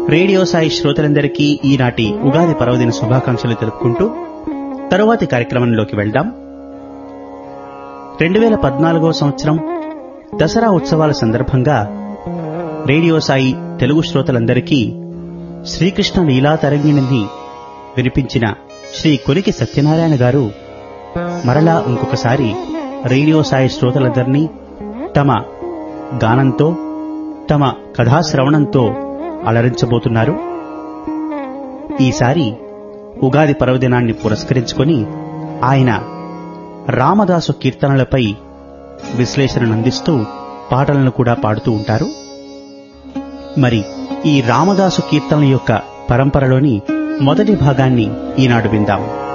radio Sai శ్రోతలందరికీ ఈనాటి ఉగాది పర్వదిన శుభాకాంక్షలు తెలుపుకుంటూ తరువాతి కార్యక్రమంలోకి వెళ్దాం రెండు వేల పద్నాలుగో సంవత్సరం దసరా ఉత్సవాల సందర్భంగా రేడియో సాయి తెలుగు శ్రోతలందరికీ శ్రీకృష్ణ లీలా తరంగిణిని వినిపించిన శ్రీ కొలికి సత్యనారాయణ గారు మరలా ఇంకొకసారి రేడియో సాయి శ్రోతలందరినీ తమ గానంతో తమ కథాశ్రవణంతో అలరించబోతున్నారు ఈసారి ఉగాది పర్వదినాన్ని పురస్కరించుకొని ఆయన రామదాసు కీర్తనలపై విశ్లేషణను అందిస్తూ పాటలను కూడా పాడుతూ ఉంటారు మరి ఈ రామదాసు కీర్తనల యొక్క పరంపరలోని మొదటి భాగాన్ని ఈనాడు విందాం